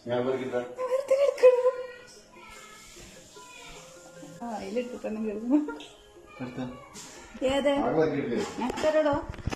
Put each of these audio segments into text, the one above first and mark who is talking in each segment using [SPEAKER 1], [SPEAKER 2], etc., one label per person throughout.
[SPEAKER 1] ഞാൻ പറിക്കട്ടെ
[SPEAKER 2] ആ അതിലിട്ട് തന്നെ കിടന്നു
[SPEAKER 1] എടുത്തോ.
[SPEAKER 2] ഏത്
[SPEAKER 1] ആകെ പറിക്കട്ടെ
[SPEAKER 2] ഞാൻ തരടോ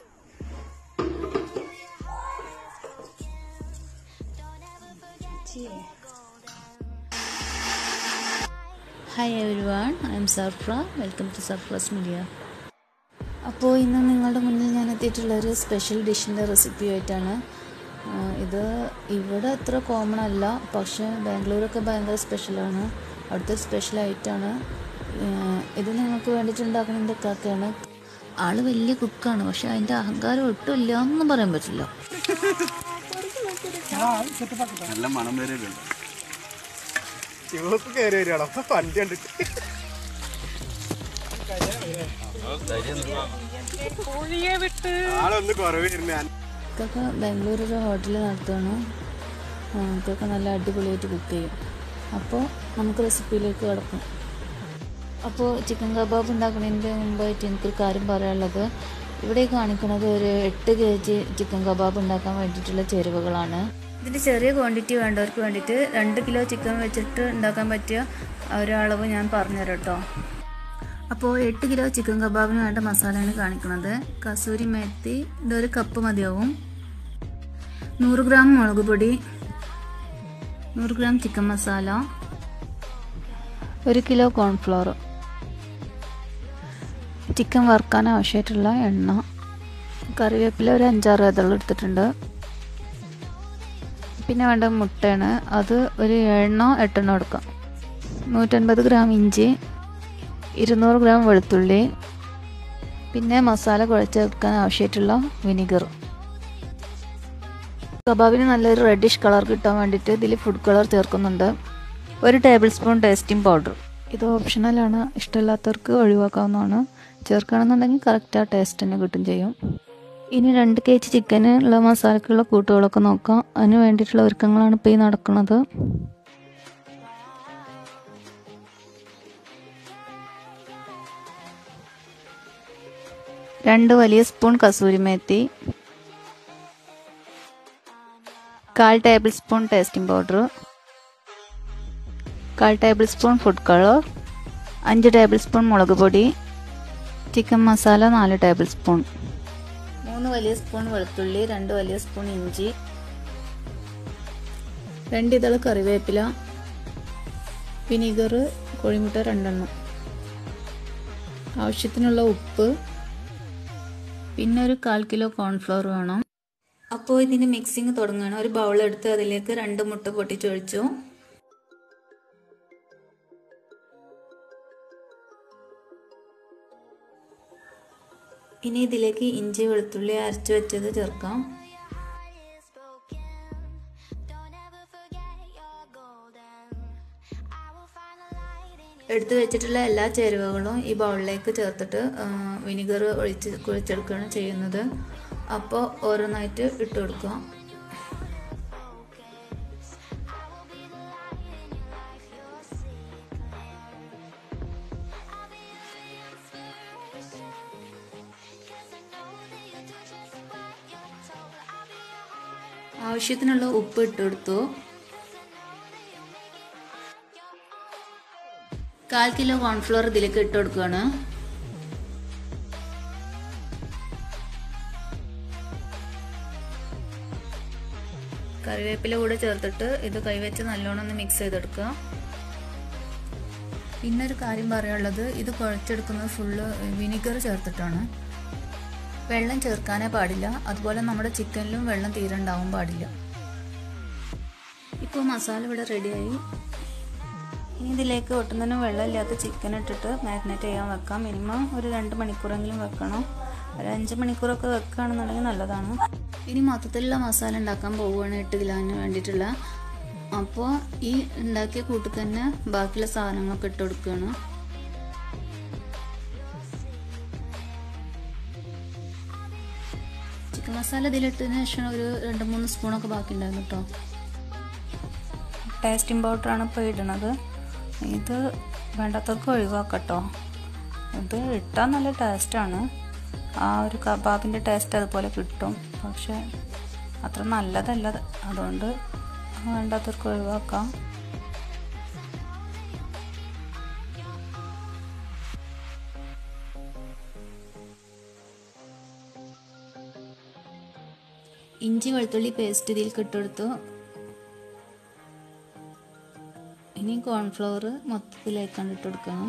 [SPEAKER 3] hi everyone I'm Sarfra welcome to Sarfraz media അപ്പോൾ ഇന്ന് നിങ്ങളുടെ മുന്നിൽ ഞാൻ എത്തിയിട്ടുള്ള ഒരു സ്പെഷ്യൽ ഡിഷിൻ്റെ റെസിപ്പിയായിട്ടാണ് ആ, ഇത് ഇവിടെ അത്ര കോമൺ അല്ല പക്ഷേ ബാംഗ്ലൂരൊക്കെ ഭയങ്കര സ്പെഷ്യലാണ് അവിടുത്തെ സ്പെഷ്യൽ ഐറ്റാണ് ഇത് നിങ്ങൾക്ക് വേണ്ടിയിട്ട് ഉണ്ടാക്കുന്നതിൻ്റെ കാക്കയാണ് ആള് വലിയ കുക്കാണ് പക്ഷെ അതിൻ്റെ അഹങ്കാരം ഒട്ടും ഇല്ല എന്നൊന്നും പറയാൻ പറ്റില്ല
[SPEAKER 1] നല്ല മണം വരുന്നുണ്ട്
[SPEAKER 4] ചുവപ്പ് കയറി വരികയാണോ വണ്ടി കണ്ടിട്ട് ആളൊന്ന് കുറവ് വരുന്ന
[SPEAKER 3] ഇക്കൊക്കെ ബാംഗ്ലൂർ ഒരു ഹോട്ടൽ നടത്തുകയാണ് ഇക്കൊക്കെ നല്ല അടിപൊളിയായിട്ട് കുക്ക് ചെയ്യും അപ്പോൾ നമുക്ക് റെസിപ്പിയിലേക്ക് കിടക്കും അപ്പോൾ ചിക്കൻ കബാബ് ഉണ്ടാക്കുന്നതിൻ്റെ മുമ്പായിട്ട് എനിക്കൊരു കാര്യം പറയാനുള്ളത് ഇവിടെ കാണിക്കുന്നത് ഒരു എട്ട് കെ ജി ചിക്കൻ കബാബ് ഉണ്ടാക്കാൻ വേണ്ടിയിട്ടുള്ള ചേരുവകളാണ് ഇതിൻ്റെ ചെറിയ ക്വാണ്ടിറ്റി വേണ്ടവർക്ക് വേണ്ടിയിട്ട് രണ്ട് കിലോ ചിക്കൻ വെച്ചിട്ട് ഉണ്ടാക്കാൻ പറ്റിയ ഒരളവ് ഞാൻ പറഞ്ഞുതരാം കേട്ടോ അപ്പോൾ എട്ട് കിലോ ചിക്കൻ കബാബിന് വേണ്ട മസാലയാണ് കാണിക്കുന്നത് കസൂരി മേത്തി ഇതൊരു കപ്പ് മതിയാവും നൂറ് ഗ്രാം മുളക് പൊടി നൂറ് ഗ്രാം ചിക്കൻ മസാല ഒരു കിലോ കോൺഫ്ലോർ ചിക്കൻ വറുക്കാൻ ആവശ്യമായിട്ടുള്ള എണ്ണ കറിവേപ്പില ഒരു അഞ്ചാറ് ഇതളം എടുത്തിട്ടുണ്ട് പിന്നെ വേണ്ട മുട്ടയാണ് അത് ഒരു ഏഴെണ്ണോ എട്ടെണ്ണോ എടുക്കാം നൂറ്റൻപത് ഗ്രാം ഇഞ്ചി ഇരുന്നൂറ് ഗ്രാം വെളുത്തുള്ളി പിന്നെ മസാല കുഴച്ചെടുക്കാൻ ആവശ്യമായിട്ടുള്ള വിനിഗർ കബാബിന് നല്ലൊരു റെഡിഷ് കളർ കിട്ടാൻ വേണ്ടിയിട്ട് ഇതിൽ ഫുഡ് കളർ ചേർക്കുന്നുണ്ട് ഒരു ടേബിൾ സ്പൂൺ ടേസ്റ്റിംഗ് പൗഡർ ഇത് ഓപ്ഷണലാണ് ഇഷ്ടമില്ലാത്തവർക്ക് ഒഴിവാക്കാവുന്നതാണ് ചേർക്കുകയാണെന്നുണ്ടെങ്കിൽ കറക്റ്റ് ആ ടേസ്റ്റ് തന്നെ കിട്ടും ചെയ്യും ഇനി രണ്ട് കെ ജി ചിക്കനുള്ള മസാലക്കുള്ള കൂട്ടുകളൊക്കെ നോക്കാം അതിന് വേണ്ടിയിട്ടുള്ള ഒരുക്കങ്ങളാണ് ഇപ്പോൾ ഈ നടക്കുന്നത് രണ്ട് വലിയ സ്പൂൺ കസൂരി മേത്തി കാൽ ടേബിൾ സ്പൂൺ ടേസ്റ്റിംഗ് പൗഡർ കാൽ ടേബിൾ സ്പൂൺ ഫുഡ് കളർ അഞ്ച് ടേബിൾ സ്പൂൺ മുളക് പൊടി ചിക്കൻ മസാല നാല് ടേബിൾ സ്പൂൺ മൂന്ന് വലിയ സ്പൂൺ വെളുത്തുള്ളി രണ്ട് വലിയ സ്പൂൺ ഇഞ്ചി രണ്ട് ഇതള് കറിവേപ്പില വിനീഗർ കോഴിമുട്ട രണ്ടെണ്ണം ആവശ്യത്തിനുള്ള ഉപ്പ് പിന്നെ ഒരു കാൽ കിലോ കോൺഫ്ലവർ വേണം അപ്പോൾ ഇതിൻ്റെ മിക്സിങ് തുടങ്ങുകയാണ് ഒരു ബൗൾ എടുത്ത് അതിലേക്ക് രണ്ട് മുട്ട പൊട്ടിച്ചൊഴിച്ചു ഇനി ഇതിലേക്ക് ഇഞ്ചി വെളുത്തുള്ളി അരച്ചു വെച്ചത് ചേർക്കാം എടുത്തു വെച്ചിട്ടുള്ള എല്ലാ ചേരുവകളും ഈ ബൗളിലേക്ക് ചേർത്തിട്ട് വിനിഗർ ഒഴിച്ച് കുഴിച്ചെടുക്കുകയാണ് ചെയ്യുന്നത് അപ്പോൾ ഓരോന്നായിട്ട് ഇട്ട് കൊടുക്കുക ആവശ്യത്തിനുള്ള ഉപ്പ് ഇട്ട് കൊടുത്തു കാൽ കിലോ കോൺഫ്ലോർ ഇതിലേക്ക് ഇട്ട് കൊടുക്കുകയാണ് കറിവേപ്പില കൂടെ ചേർത്തിട്ട് ഇത് കൈവച്ച് നല്ലോണം ഒന്ന് മിക്സ് ചെയ്തെടുക്കുക പിന്നെ ഒരു കാര്യം പറയാനുള്ളത് ഇത് കുഴച്ചെടുക്കുന്നത് ഫുള്ള് വിനിഗർ ചേർത്തിട്ടാണ് വെള്ളം ചേർക്കാനേ പാടില്ല അതുപോലെ നമ്മുടെ ചിക്കനിലും വെള്ളം തീരെ ഉണ്ടാവാൻ പാടില്ല ഇപ്പോൾ മസാല ഇവിടെ റെഡിയായി ഇനി ഇതിലേക്ക് ഒട്ടുന്നതിനും വെള്ളമില്ലാത്ത ചിക്കൻ ഇട്ടിട്ട് മാരിനേറ്റ് ചെയ്യാൻ വെക്കാം മിനിമം ഒരു രണ്ട് മണിക്കൂറെങ്കിലും വെക്കണം ഒരു അഞ്ച് മണിക്കൂറൊക്കെ വെക്കുകയാണെന്നുണ്ടെങ്കിൽ നല്ലതാണ് ഇനി മൊത്തത്തിലുള്ള മസാല ഉണ്ടാക്കാൻ പോവുകയാണ് എട്ട് കിലോന് വേണ്ടിയിട്ടുള്ള അപ്പോൾ ഈ ഉണ്ടാക്കിയ കൂട്ടിൽ തന്നെ ബാക്കിയുള്ള സാധനങ്ങളൊക്കെ ഇട്ട് കൊടുക്കുകയാണ് ചിക്കൻ മസാല ഇതിലിട്ടതിന് ശേഷം ഒരു രണ്ട് മൂന്ന് സ്പൂണൊക്കെ ബാക്കി ഉണ്ടായിരുന്നു കേട്ടോ ടേസ്റ്റിംഗ് പൗഡറാണ് ഇപ്പോൾ ഇടണത് ഇത് വേണ്ടാത്തവർക്ക് ഒഴിവാക്കട്ടോ ഇത് ഇട്ടാൽ നല്ല ടേസ്റ്റാണ് ആ ഒരു കബാബിൻ്റെ ടേസ്റ്റ് അതുപോലെ കിട്ടും പക്ഷെ അത്ര നല്ലതല്ല അതുകൊണ്ട് വേണ്ടാത്തവർക്ക് ഒഴിവാക്കാം ഇഞ്ചി വെളുത്തുള്ളി പേസ്റ്റ് ഇതിൽ ഇട്ടെടുത്തു ഇനി കോൺഫ്ലവർ മൊത്തത്തിലേക്കാണ് ഇട്ട് കൊടുക്കണം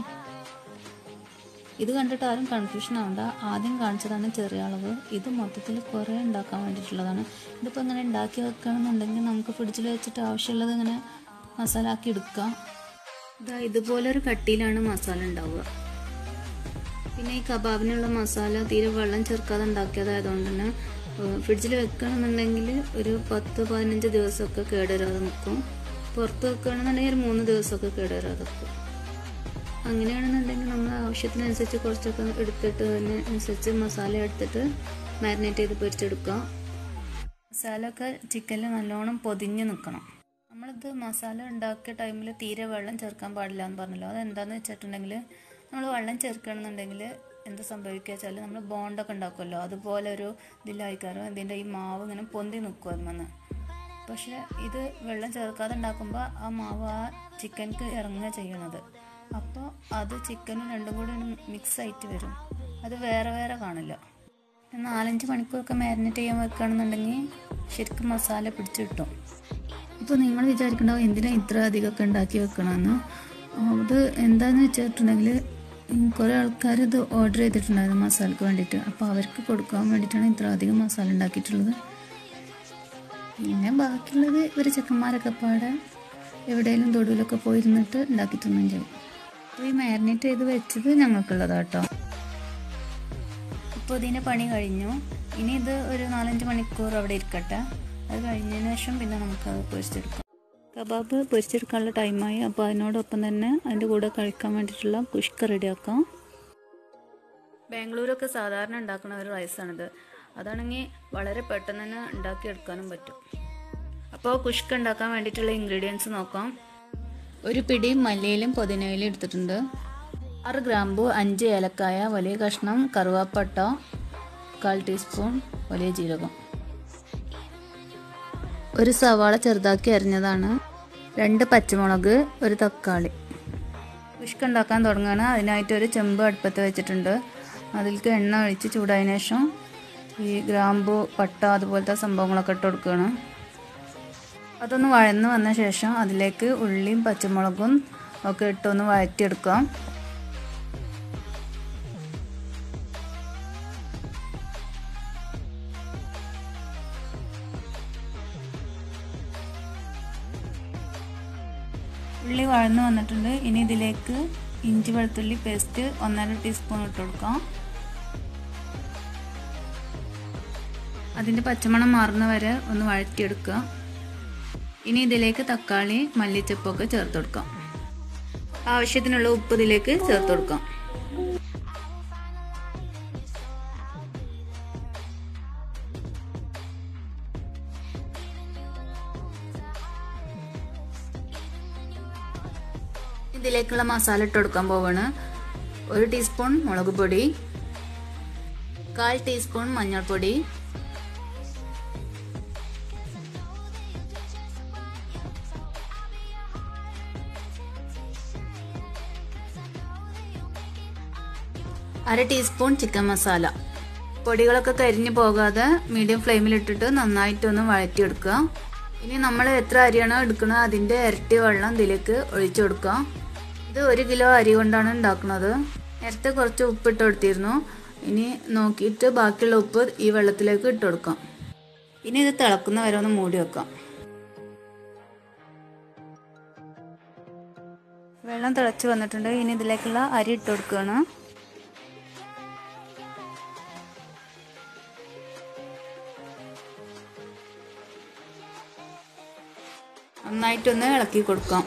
[SPEAKER 3] ഇത് കണ്ടിട്ട് ആരും കൺഫ്യൂഷൻ ആവണ്ട ആദ്യം കാണിച്ചതാണ് ചെറിയ അളവ് ഇത് മൊത്തത്തിൽ കുറേ ഉണ്ടാക്കാൻ വേണ്ടിയിട്ടുള്ളതാണ് ഇതിപ്പോൾ ഇങ്ങനെ ഉണ്ടാക്കി വെക്കണമെന്നുണ്ടെങ്കിൽ നമുക്ക് ഫ്രിഡ്ജിൽ വെച്ചിട്ട് ആവശ്യമുള്ളത് ഇങ്ങനെ മസാല ആക്കി എടുക്കാം ഇതാ ഇതുപോലൊരു കട്ടിയിലാണ് മസാല ഉണ്ടാവുക പിന്നെ ഈ കബാബിനുള്ള മസാല തീരെ വെള്ളം ചേർക്കാതെ ഉണ്ടാക്കിയതായതുകൊണ്ട് തന്നെ ഫ്രിഡ്ജിൽ വെക്കണമെന്നുണ്ടെങ്കിൽ ഒരു പത്ത് പതിനഞ്ച് ദിവസമൊക്കെ കേടുവരാതെ നിൽക്കും പുറത്ത് വെക്കുകയാണെന്നുണ്ടെങ്കിൽ ഒരു മൂന്ന് ദിവസമൊക്കെ കേടുവരാതെ നിൽക്കും അങ്ങനെയാണെന്നുണ്ടെങ്കിൽ നമ്മൾ ആവശ്യത്തിനനുസരിച്ച് കുറച്ചൊക്കെ എടുത്തിട്ട് തന്നെ അനുസരിച്ച് മസാല എടുത്തിട്ട് മാരിനേറ്റ് ചെയ്ത് പൊരിച്ചെടുക്കുക മസാല ഒക്കെ ചിക്കനിൽ നല്ലോണം പൊതിഞ്ഞ് നിൽക്കണം നമ്മളിത് മസാല ഉണ്ടാക്കിയ ടൈമിൽ തീരെ വെള്ളം ചേർക്കാൻ പാടില്ല എന്ന് പറഞ്ഞല്ലോ അതെന്താണെന്ന് വെച്ചിട്ടുണ്ടെങ്കിൽ നമ്മൾ വെള്ളം ചേർക്കണമെന്നുണ്ടെങ്കിൽ എന്ത് സംഭവിക്കുക വെച്ചാൽ നമ്മൾ ബോണ്ടൊക്കെ ഉണ്ടാക്കുമല്ലോ അതുപോലെ ഒരു ഇതിലായിക്കാരോ ഇതിൻ്റെ ഈ മാവ് ഇങ്ങനെ പൊന്തി നിൽക്കും അതിൽ പക്ഷെ ഇത് വെള്ളം ചേർക്കാതെ ഉണ്ടാക്കുമ്പോൾ ആ മാവ് ആ ചിക്കൻക്ക് ഇറങ്ങുക ചെയ്യണത് അപ്പോൾ അത് ചിക്കനും രണ്ടും കൂടി മിക്സ് ആയിട്ട് വരും അത് വേറെ വേറെ കാണില്ല നാലഞ്ച് മണിക്കൂറൊക്കെ മാരിനേറ്റ് ചെയ്യാൻ വെക്കുകയാണെന്നുണ്ടെങ്കിൽ ശരിക്കും മസാല പിടിച്ച് കിട്ടും ഇപ്പോൾ നിങ്ങൾ വിചാരിക്കണ്ടാവും എന്തിനാ ഇത്ര അധികമൊക്കെ ഉണ്ടാക്കി വെക്കണമെന്ന് അത് എന്താണെന്ന് വെച്ചിട്ടുണ്ടെങ്കിൽ കുറേ ആൾക്കാർ ഇത് ഓർഡർ ചെയ്തിട്ടുണ്ടായിരുന്നു മസാലക്ക് വേണ്ടിയിട്ട് അപ്പോൾ അവർക്ക് കൊടുക്കാൻ വേണ്ടിയിട്ടാണ് ഇത്ര അധികം മസാല ഉണ്ടാക്കിയിട്ടുള്ളത് പിന്നെ ബാക്കിയുള്ളത് ഇവർ ചെക്കന്മാരൊക്കെ പാടെ എവിടെയെങ്കിലും തൊടുവിലൊക്കെ പോയിരുന്നിട്ട് ഉണ്ടാക്കി തിന്നും ചെയ്യും അപ്പോൾ ഈ മാരിനേറ്റ് ചെയ്ത് വെച്ചത് ഞങ്ങൾക്കുള്ളതാണ് കേട്ടോ ഇപ്പോൾ ഇതിൻ്റെ പണി കഴിഞ്ഞു ഇനി ഇത് ഒരു നാലഞ്ച് മണിക്കൂർ അവിടെ ഇരിക്കട്ടെ അത് കഴിഞ്ഞതിന് ശേഷം പിന്നെ നമുക്കത് പൊരിച്ചെടുക്കാം കബാബ് പൊരിച്ചെടുക്കാനുള്ള ടൈമായി അപ്പോൾ അതിനോടൊപ്പം തന്നെ അതിൻ്റെ കൂടെ കഴിക്കാൻ വേണ്ടിയിട്ടുള്ള കുഷ്ക റെഡിയാക്കാം ബാംഗ്ലൂരൊക്കെ സാധാരണ ഉണ്ടാക്കുന്ന ഒരു റൈസാണിത് അതാണെങ്കിൽ വളരെ പെട്ടെന്ന് തന്നെ ഉണ്ടാക്കിയെടുക്കാനും പറ്റും അപ്പോൾ കുഷ്ക ഉണ്ടാക്കാൻ വേണ്ടിയിട്ടുള്ള ഇൻഗ്രീഡിയൻസ് നോക്കാം ഒരു പിടി മല്ലിയിലും പുതിനയിലും എടുത്തിട്ടുണ്ട് ആറ് ഗ്രാമ്പു അഞ്ച് ഏലക്കായ വലിയ കഷ്ണം കറുവാപ്പട്ട കാൽ ടീസ്പൂൺ വലിയ ജീരകം ഒരു സവാള ചെറുതാക്കി അരിഞ്ഞതാണ് രണ്ട് പച്ചമുളക് ഒരു തക്കാളി കുഷ്ക ഉണ്ടാക്കാൻ തുടങ്ങുകയാണ് അതിനായിട്ട് ഒരു ചെമ്പ് അടുപ്പത്ത് വെച്ചിട്ടുണ്ട് അതിലേക്ക് എണ്ണ ഒഴിച്ച് ചൂടായതിനു ശേഷം ഈ ഗ്രാമ്പു പട്ട അതുപോലത്തെ സംഭവങ്ങളൊക്കെ ഇട്ട് കൊടുക്കുകയാണ് അതൊന്ന് വഴന്ന് വന്ന ശേഷം അതിലേക്ക് ഉള്ളിയും പച്ചമുളകും ഒക്കെ ഇട്ടൊന്ന് വഴറ്റിയെടുക്കാം ഉള്ളി വഴന്ന് വന്നിട്ടുണ്ട് ഇനി ഇതിലേക്ക് ഇഞ്ചി വെളുത്തുള്ളി പേസ്റ്റ് ഒന്നര ടീസ്പൂൺ ഇട്ട് കൊടുക്കാം അതിൻ്റെ പച്ചമണം മാറുന്ന വരെ ഒന്ന് വഴറ്റിയെടുക്കുക ഇനി ഇതിലേക്ക് തക്കാളി മല്ലിച്ചപ്പൊക്കെ ചേർത്ത് കൊടുക്കാം ആവശ്യത്തിനുള്ള ഉപ്പ് ഇതിലേക്ക് ചേർത്ത് കൊടുക്കാം ഇതിലേക്കുള്ള മസാല ഇട്ട് കൊടുക്കാൻ പോവാണ് ഒരു ടീസ്പൂൺ മുളക് പൊടി കാൽ ടീസ്പൂൺ മഞ്ഞൾപ്പൊടി അര ടീസ്പൂൺ ചിക്കൻ മസാല പൊടികളൊക്കെ കരിഞ്ഞു പോകാതെ മീഡിയം ഫ്ലെയിമിലിട്ടിട്ട് നന്നായിട്ടൊന്ന് വഴറ്റിയെടുക്കുക ഇനി നമ്മൾ എത്ര അരിയാണോ എടുക്കുന്നത് അതിൻ്റെ ഇരട്ടി വെള്ളം ഇതിലേക്ക് ഒഴിച്ചു കൊടുക്കുക ഇത് ഒരു കിലോ അരി കൊണ്ടാണ് ഉണ്ടാക്കുന്നത് നേരത്തെ കുറച്ച് ഉപ്പ് ഇട്ട് കൊടുത്തിരുന്നു ഇനി നോക്കിയിട്ട് ബാക്കിയുള്ള ഉപ്പ് ഈ വെള്ളത്തിലേക്ക് ഇട്ട് കൊടുക്കാം ഇനി ഇത് തിളക്കുന്ന വരെ ഒന്ന് മൂടി വെക്കാം വെള്ളം തിളച്ച് വന്നിട്ടുണ്ട് ഇനി ഇതിലേക്കുള്ള അരി ഇട്ട് കൊടുക്കുകയാണ് നന്നായിട്ടൊന്ന് ഇളക്കി കൊടുക്കാം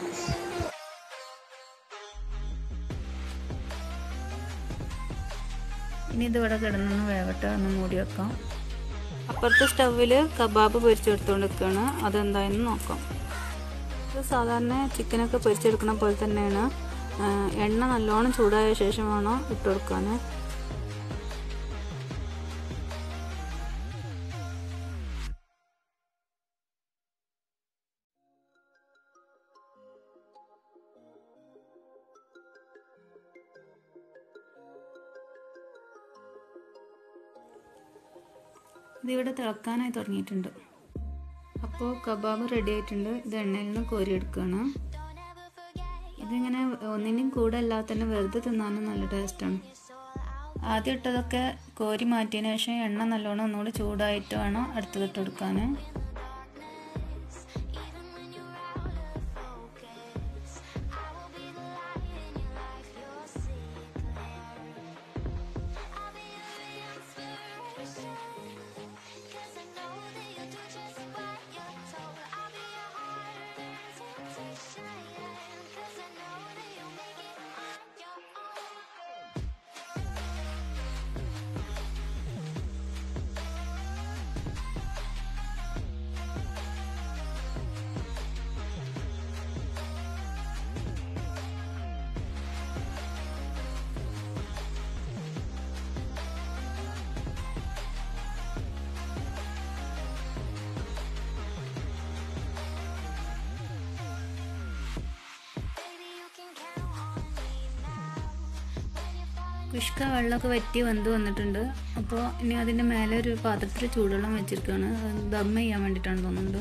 [SPEAKER 3] ഇനി ഇതിവിടെ കിടന്നൊന്ന് വേവട്ടെ ഒന്ന് മൂടി വെക്കാം അപ്പുറത്തെ സ്റ്റൗവിൽ കബാബ് പൊരിച്ചെടുത്തുകൊണ്ട് നിൽക്കുകയാണ് അതെന്തായെന്ന് നോക്കാം ഇത് സാധാരണ ചിക്കനൊക്കെ പൊരിച്ചെടുക്കുന്ന പോലെ തന്നെയാണ് എണ്ണ നല്ലോണം ചൂടായ ശേഷം വേണം ഇട്ട് കൊടുക്കാൻ ഇതിവിടെ തിളക്കാനായി തുടങ്ങിയിട്ടുണ്ട് അപ്പോൾ കബാബ് റെഡി ആയിട്ടുണ്ട് ഇത് എണ്ണയിൽ നിന്ന് കോരിയെടുക്കുകയാണ് ഇതിങ്ങനെ ഒന്നിനും കൂടെ അല്ലാതെ തന്നെ വെറുതെ തിന്നാനും നല്ല ടേസ്റ്റാണ് ആദ്യം ഇട്ടതൊക്കെ കോരി മാറ്റിയതിന് ശേഷം എണ്ണ നല്ലോണം ഒന്നുകൂടി ചൂടായിട്ട് വേണം അടുത്തതിട്ട് കൊടുക്കാൻ കുഷ്ക വെള്ളമൊക്കെ വറ്റി വന്ന് വന്നിട്ടുണ്ട് അപ്പോൾ ഇനി അതിൻ്റെ മേലെ ഒരു പാത്രത്തിൽ ചൂടുവെള്ളം വെച്ചിരിക്കുകയാണ് അത് ദം ചെയ്യാൻ വേണ്ടിയിട്ടാണ് തോന്നുന്നത്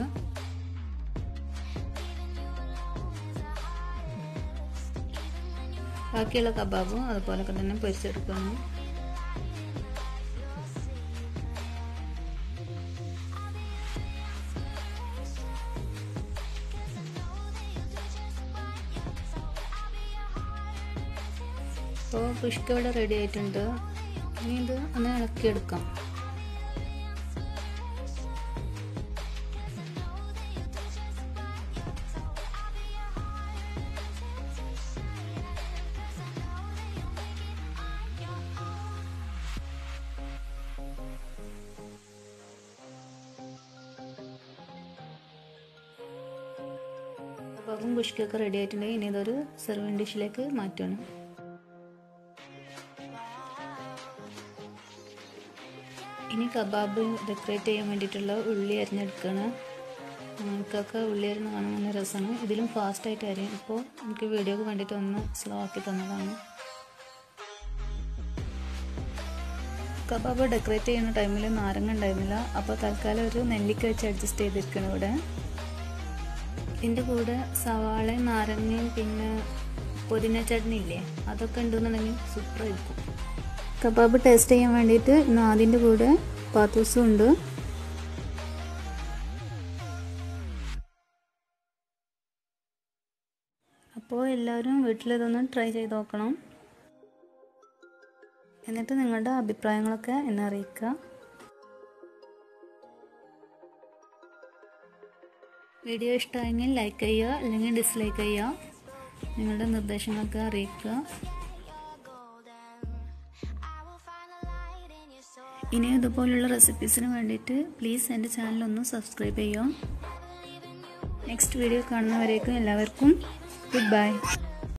[SPEAKER 3] ബാക്കിയുള്ള കബാബും അതുപോലൊക്കെ തന്നെ പൊരിച്ചെടുക്കുകയാണ് അപ്പോൾ കുഷ്ക ഇവിടെ റെഡി ആയിട്ടുണ്ട് ഇനി ഇത് ഒന്ന് ഇളക്കിയെടുക്കാം കബാബും കുഷ്കൊക്കെ റെഡി ആയിട്ടുണ്ടെങ്കിൽ ഇനി ഇതൊരു സെർവിങ് ഡിഷിലേക്ക് മാറ്റണം ഇനി കബാബ് ഡെക്കറേറ്റ് ചെയ്യാൻ വേണ്ടിയിട്ടുള്ള ഉള്ളി അരിഞ്ഞെടുക്കുകയാണ് എനിക്കൊക്കെ ഉള്ളി അരിഞ്ഞ് കാണാൻ നല്ല രസമാണ് ഇതിലും ഫാസ്റ്റായിട്ട് അരിയും ഇപ്പോൾ എനിക്ക് വീഡിയോക്ക് വേണ്ടിയിട്ട് ഒന്ന് സ്ലോ ആക്കി തന്നതാണ് കബാബ് ഡെക്കറേറ്റ് ചെയ്യുന്ന ടൈമിൽ നാരങ്ങ ഉണ്ടായിരുന്നില്ല അപ്പോൾ തൽക്കാലം ഒരു നെല്ലിക്ക വെച്ച് അഡ്ജസ്റ്റ് ചെയ്തിരിക്കണം ഇവിടെ ഇതിൻ്റെ കൂടെ സവാളയും നാരങ്ങയും പിന്നെ പുതിന ചട്നി ഇല്ലേ അതൊക്കെ ഉണ്ടെന്നുണ്ടെങ്കിൽ സൂപ്പറായിരിക്കും കബാബ് ടേസ്റ്റ് ചെയ്യാൻ വേണ്ടിയിട്ട് ഇന്ന് അതിൻ്റെ കൂടെ പാത്തൂസും ഉണ്ട് അപ്പോൾ എല്ലാവരും വീട്ടിലിതൊന്ന് ട്രൈ ചെയ്ത് നോക്കണം എന്നിട്ട് നിങ്ങളുടെ അഭിപ്രായങ്ങളൊക്കെ എന്നെ അറിയിക്കുക വീഡിയോ ഇഷ്ടമായെങ്കിൽ ലൈക്ക് ചെയ്യുക അല്ലെങ്കിൽ ഡിസ്ലൈക്ക് ചെയ്യുക നിങ്ങളുടെ നിർദ്ദേശങ്ങളൊക്കെ അറിയിക്കുക ഇനി ഇതുപോലുള്ള റെസിപ്പീസിന് വേണ്ടിയിട്ട് പ്ലീസ് എൻ്റെ ചാനൽ ഒന്ന് സബ്സ്ക്രൈബ് ചെയ്യുക നെക്സ്റ്റ് വീഡിയോ കാണുന്നവരേക്കും എല്ലാവർക്കും ഗുഡ് ബൈ